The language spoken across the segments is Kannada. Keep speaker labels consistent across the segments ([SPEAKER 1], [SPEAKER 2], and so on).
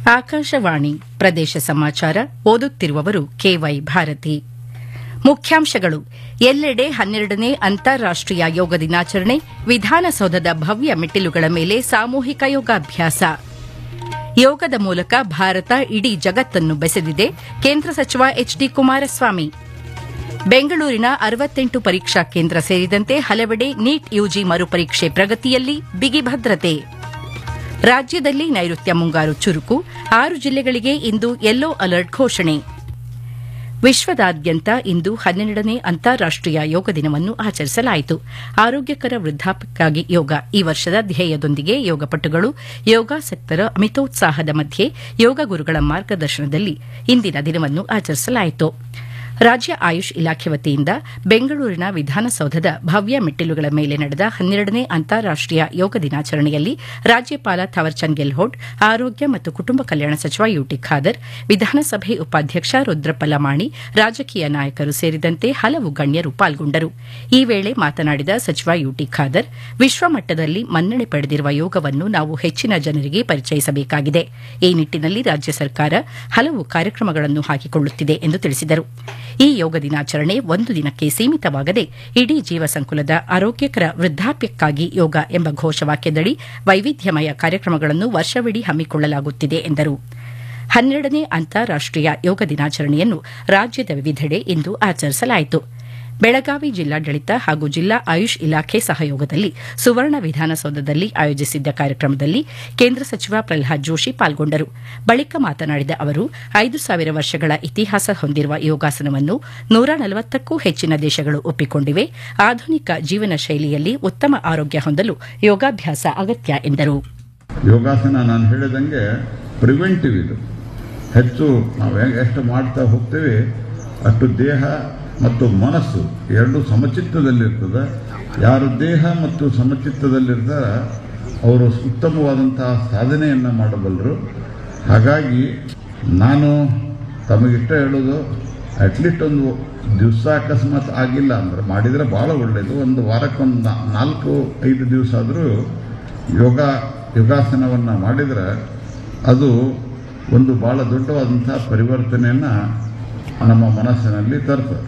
[SPEAKER 1] ಆಕಾಶವಾಣಿ ಪ್ರದೇಶ ಸಮಾಚಾರ ಓದುತ್ತಿರುವವರು ಕೆವೈ ಭಾರತಿ ಮುಖ್ಯಾಂಶಗಳು ಎಲ್ಲೆಡೆ ಹನ್ನೆರಡನೇ ಅಂತಾರಾಷ್ಟೀಯ ಯೋಗ ದಿನಾಚರಣೆ ವಿಧಾನಸೌಧದ ಭವ್ಯ ಮೆಟ್ಟಿಲುಗಳ ಮೇಲೆ ಸಾಮೂಹಿಕ ಯೋಗಾಭ್ಯಾಸ ಯೋಗದ ಮೂಲಕ ಭಾರತ ಇಡೀ ಜಗತ್ತನ್ನು ಬೆಸೆದಿದೆ ಕೇಂದ್ರ ಸಚಿವ ಎಚ್ಡಿ ಕುಮಾರಸ್ವಾಮಿ ಬೆಂಗಳೂರಿನ ಅರವತ್ತೆಂಟು ಪರೀಕ್ಷಾ ಕೇಂದ್ರ ಸೇರಿದಂತೆ ಹಲವೆಡೆ ನೀಟ್ ಯುಜಿ ಮರುಪರೀಕ್ಷೆ ಪ್ರಗತಿಯಲ್ಲಿ ಬಿಗಿ ಭದ್ರತೆ ರಾಜ್ಯದಲ್ಲಿ ನೈಋತ್ಯ ಮುಂಗಾರು ಚುರುಕು ಆರು ಜಿಲ್ಲೆಗಳಿಗೆ ಇಂದು ಯೆಲ್ಲೋ ಅಲರ್ಟ್ ಘೋಷಣೆ ವಿಶ್ವದಾದ್ಯಂತ ಇಂದು ಹನ್ನೆರಡನೇ ಅಂತಾರಾಷ್ಟೀಯ ಯೋಗ ದಿನವನ್ನು ಆಚರಿಸಲಾಯಿತು ಆರೋಗ್ಯಕರ ವೃದ್ಧಾಪ್ಯಕ್ಕಾಗಿ ಯೋಗ ಈ ವರ್ಷದ ಧ್ಯೇಯದೊಂದಿಗೆ ಯೋಗಪಟುಗಳು ಯೋಗಾಸಕ್ತರ ಮಿತೋತ್ಸಾಹದ ಮಧ್ಯೆ ಯೋಗ ಗುರುಗಳ ಮಾರ್ಗದರ್ಶನದಲ್ಲಿ ಇಂದಿನ ದಿನವನ್ನು ಆಚರಿಸಲಾಯಿತು ರಾಜ್ಯ ಆಯುಷ್ ಇಲಾಖೆ ವತಿಯಿಂದ ಬೆಂಗಳೂರಿನ ವಿಧಾನಸೌಧದ ಭವ್ಯ ಮೆಟ್ಟಿಲುಗಳ ಮೇಲೆ ನಡೆದ ಹನ್ನೆರಡನೇ ಅಂತಾರಾಷ್ಟೀಯ ಯೋಗ ದಿನಾಚರಣೆಯಲ್ಲಿ ರಾಜ್ಯಪಾಲ ಥವರ್ಚಂದ್ ಗೆಹ್ಲೋಟ್ ಆರೋಗ್ಯ ಮತ್ತು ಕುಟುಂಬ ಕಲ್ಯಾಣ ಸಚಿವ ಯುಟಿ ಖಾದರ್ ವಿಧಾನಸಭೆ ಉಪಾಧ್ಯಕ್ಷ ರುದ್ರಪ್ಪ ಲಮಾಣಿ ರಾಜಕೀಯ ನಾಯಕರು ಸೇರಿದಂತೆ ಹಲವು ಗಣ್ಯರು ಪಾಲ್ಗೊಂಡರು ಈ ವೇಳೆ ಮಾತನಾಡಿದ ಸಚಿವ ಯುಟಿ ಖಾದರ್ ವಿಶ್ವಮಟ್ಟದಲ್ಲಿ ಮನ್ನಣೆ ಪಡೆದಿರುವ ಯೋಗವನ್ನು ನಾವು ಹೆಚ್ಚಿನ ಜನರಿಗೆ ಪರಿಚಯಿಸಬೇಕಾಗಿದೆ ಈ ನಿಟ್ಟಿನಲ್ಲಿ ರಾಜ್ಯ ಸರ್ಕಾರ ಹಲವು ಕಾರ್ಯಕ್ರಮಗಳನ್ನು ಹಾಕಿಕೊಳ್ಳುತ್ತಿದೆ ಎಂದು ತಿಳಿಸಿದರು ಈ ಯೋಗ ದಿನಾಚರಣೆ ಒಂದು ದಿನಕ್ಕೆ ಸೀಮಿತವಾಗದೆ ಇಡೀ ಜೀವ ಸಂಕುಲದ ಆರೋಗ್ಯಕರ ವೃದ್ಧಾಪ್ಯಕ್ಕಾಗಿ ಯೋಗ ಎಂಬ ಘೋಷವಾಕ್ಯದಡಿ ವೈವಿಧ್ಯಮಯ ಕಾರ್ಯಕ್ರಮಗಳನ್ನು ವರ್ಷವಿಡೀ ಹಮ್ಮಿಕೊಳ್ಳಲಾಗುತ್ತಿದೆ ಎಂದರು ಹನ್ನೆರಡನೇ ಅಂತಾರಾಷ್ಟೀಯ ಯೋಗ ದಿನಾಚರಣೆಯನ್ನು ರಾಜ್ಯದ ವಿವಿಧೆಡೆ ಇಂದು ಆಚರಿಸಲಾಯಿತು ಬೆಳಗಾವಿ ಜಿಲ್ಲಾಡಳಿತ ಹಾಗೂ ಜಿಲ್ಲಾ ಆಯುಷ್ ಇಲಾಖೆ ಸಹಯೋಗದಲ್ಲಿ ಸುವರ್ಣ ವಿಧಾನಸೌಧದಲ್ಲಿ ಆಯೋಜಿಸಿದ್ದ ಕಾರ್ಯಕ್ರಮದಲ್ಲಿ ಕೇಂದ್ರ ಸಚಿವ ಪ್ರಲ್ಹಾದ್ ಜೋಶಿ ಪಾಲ್ಗೊಂಡರು ಬಳಿಕ ಮಾತನಾಡಿದ ಅವರು ಐದು ಸಾವಿರ ವರ್ಷಗಳ ಇತಿಹಾಸ ಹೊಂದಿರುವ ಯೋಗಾಸನವನ್ನು ನೂರ ನಲವತ್ತಕ್ಕೂ ಹೆಚ್ಚಿನ ದೇಶಗಳು ಒಪ್ಪಿಕೊಂಡಿವೆ ಆಧುನಿಕ ಜೀವನ ಶೈಲಿಯಲ್ಲಿ ಉತ್ತಮ ಆರೋಗ್ಯ ಹೊಂದಲು ಯೋಗಾಭ್ಯಾಸ ಅಗತ್ಯ ಎಂದರು
[SPEAKER 2] ಯೋಗಾಸನ ನಾನು ಹೇಳಿದಂಗೆ ಪ್ರಿವೆಂಟಿವ್ ಇದು ಹೆಚ್ಚು ನಾವು ಹೆಂಗ್ ಎಷ್ಟು ಮಾಡ್ತಾ ಹೋಗ್ತೇವೆ ಅಷ್ಟು ದೇಹ ಮತ್ತು ಮನಸ್ಸು ಎರಡು ಸಮಚಿತ್ತದಲ್ಲಿರ್ತದೆ ಯಾರು ದೇಹ ಮತ್ತು ಸಮಚಿತ್ತದಲ್ಲಿರ್ತಾರ ಅವರು ಉತ್ತಮವಾದಂತಹ ಸಾಧನೆಯನ್ನು ಮಾಡಬಲ್ಲರು ಹಾಗಾಗಿ ನಾನು ತಮಗಿಷ್ಟ ಹೇಳೋದು ಅಟ್ಲೀಸ್ಟ್ ಒಂದು ದಿವಸ ಅಕಸ್ಮಾತ್ ಆಗಿಲ್ಲ ಅಂದ್ರೆ ಮಾಡಿದರೆ ಭಾಳ ಒಳ್ಳೆಯದು ಒಂದು ವಾರಕ್ಕೊಂದು ನಾ- ನಾಲ್ಕು ಐದು ದಿವಸ ಆದರೂ ಯೋಗ ಯೋಗಾಸನವನ್ನು ಮಾಡಿದರೆ ಅದು ಒಂದು ಭಾಳ ದೊಡ್ಡವಾದಂಥ ಪರಿವರ್ತನೆಯನ್ನು ನಮ್ಮ ಮನಸ್ಸಿನಲ್ಲಿ ತರ್ತದೆ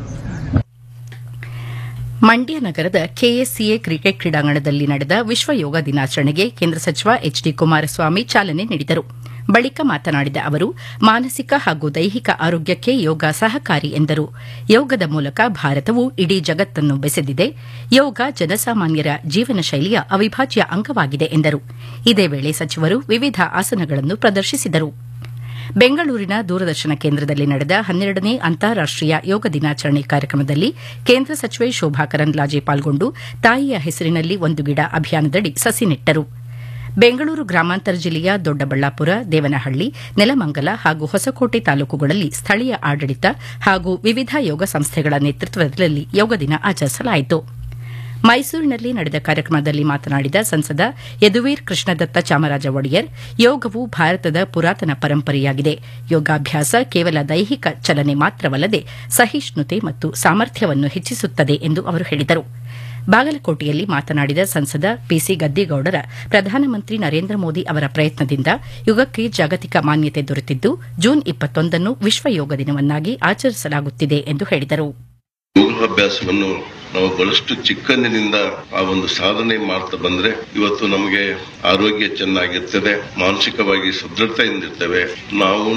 [SPEAKER 1] ಮಂಡ್ಯ ನಗರದ ಕೆಎಸ್ಸಿಎ ಕ್ರಿಕೆಟ್ ಕ್ರೀಡಾಂಗಣದಲ್ಲಿ ನಡೆದ ವಿಶ್ವ ಯೋಗ ದಿನಾಚರಣೆಗೆ ಕೇಂದ್ರ ಸಚಿವ ಎಚ್ ಡಿ ಕುಮಾರಸ್ವಾಮಿ ಚಾಲನೆ ನೀಡಿದರು ಬಳಿಕ ಮಾತನಾಡಿದ ಅವರು ಮಾನಸಿಕ ಹಾಗೂ ದೈಹಿಕ ಆರೋಗ್ಯಕ್ಕೆ ಯೋಗ ಸಹಕಾರಿ ಎಂದರು ಯೋಗದ ಮೂಲಕ ಭಾರತವು ಇಡೀ ಜಗತ್ತನ್ನು ಬೆಸೆದಿದೆ ಯೋಗ ಜನಸಾಮಾನ್ಯರ ಜೀವನ ಶೈಲಿಯ ಅವಿಭಾಜ್ಯ ಅಂಗವಾಗಿದೆ ಎಂದರು ಇದೇ ವೇಳೆ ಸಚಿವರು ವಿವಿಧ ಆಸನಗಳನ್ನು ಪ್ರದರ್ಶಿಸಿದರು ಬೆಂಗಳೂರಿನ ದೂರದರ್ಶನ ಕೇಂದ್ರದಲ್ಲಿ ನಡೆದ ಹನ್ನೆರಡನೇ ಅಂತಾರಾಷ್ಟೀಯ ಯೋಗ ದಿನಾಚರಣೆ ಕಾರ್ಯಕ್ರಮದಲ್ಲಿ ಕೇಂದ್ರ ಸಚಿವೆ ಶೋಭಾ ಕರಂದ್ಲಾಜೆ ಪಾಲ್ಗೊಂಡು ತಾಯಿಯ ಹೆಸರಿನಲ್ಲಿ ಒಂದು ಗಿಡ ಅಭಿಯಾನದಡಿ ಸಸಿ ನೆಟ್ಟರು ಬೆಂಗಳೂರು ಗ್ರಾಮಾಂತರ ಜಿಲ್ಲೆಯ ದೊಡ್ಡಬಳ್ಳಾಪುರ ದೇವನಹಳ್ಳಿ ನೆಲಮಂಗಲ ಹಾಗೂ ಹೊಸಕೋಟೆ ತಾಲೂಕುಗಳಲ್ಲಿ ಸ್ಥಳೀಯ ಆಡಳಿತ ಹಾಗೂ ವಿವಿಧ ಯೋಗ ಸಂಸ್ಥೆಗಳ ನೇತೃತ್ವದಲ್ಲಿ ಯೋಗ ದಿನ ಆಚರಿಸಲಾಯಿತು ಮೈಸೂರಿನಲ್ಲಿ ನಡೆದ ಕಾರ್ಯಕ್ರಮದಲ್ಲಿ ಮಾತನಾಡಿದ ಸಂಸದ ಯದುವೀರ್ ಕೃಷ್ಣದತ್ತ ಚಾಮರಾಜ ಒಡೆಯರ್ ಯೋಗವು ಭಾರತದ ಪುರಾತನ ಪರಂಪರೆಯಾಗಿದೆ ಯೋಗಾಭ್ಯಾಸ ಕೇವಲ ದೈಹಿಕ ಚಲನೆ ಮಾತ್ರವಲ್ಲದೆ ಸಹಿಷ್ಣುತೆ ಮತ್ತು ಸಾಮರ್ಥ್ಯವನ್ನು ಹೆಚ್ಚಿಸುತ್ತದೆ ಎಂದು ಅವರು ಹೇಳಿದರು ಬಾಗಲಕೋಟೆಯಲ್ಲಿ ಮಾತನಾಡಿದ ಸಂಸದ ಪಿಸಿ ಗದ್ದಿಗೌಡರ ಪ್ರಧಾನಮಂತ್ರಿ ನರೇಂದ್ರ ಮೋದಿ ಅವರ ಪ್ರಯತ್ನದಿಂದ ಯುಗಕ್ಕೆ ಜಾಗತಿಕ ಮಾನ್ಯತೆ ದೊರೆತಿದ್ದು ಜೂನ್ ಇಪ್ಪತ್ತೊಂದನ್ನು ವಿಶ್ವ ಯೋಗ ದಿನವನ್ನಾಗಿ ಆಚರಿಸಲಾಗುತ್ತಿದೆ ಎಂದು ಹೇಳಿದರು
[SPEAKER 3] ಯೋಗಾಭ್ಯಾಸವನ್ನು ನಾವು ಬಹಳಷ್ಟು ಚಿಕ್ಕಂದಿನಿಂದ ಆ ಒಂದು ಸಾಧನೆ ಮಾಡ್ತಾ ಬಂದ್ರೆ ಇವತ್ತು ನಮಗೆ ಆರೋಗ್ಯ ಚೆನ್ನಾಗಿರ್ತದೆ ಮಾನಸಿಕವಾಗಿ ಸದೃಢತೆಯಿಂದಿರ್ತೇವೆ ನಾವು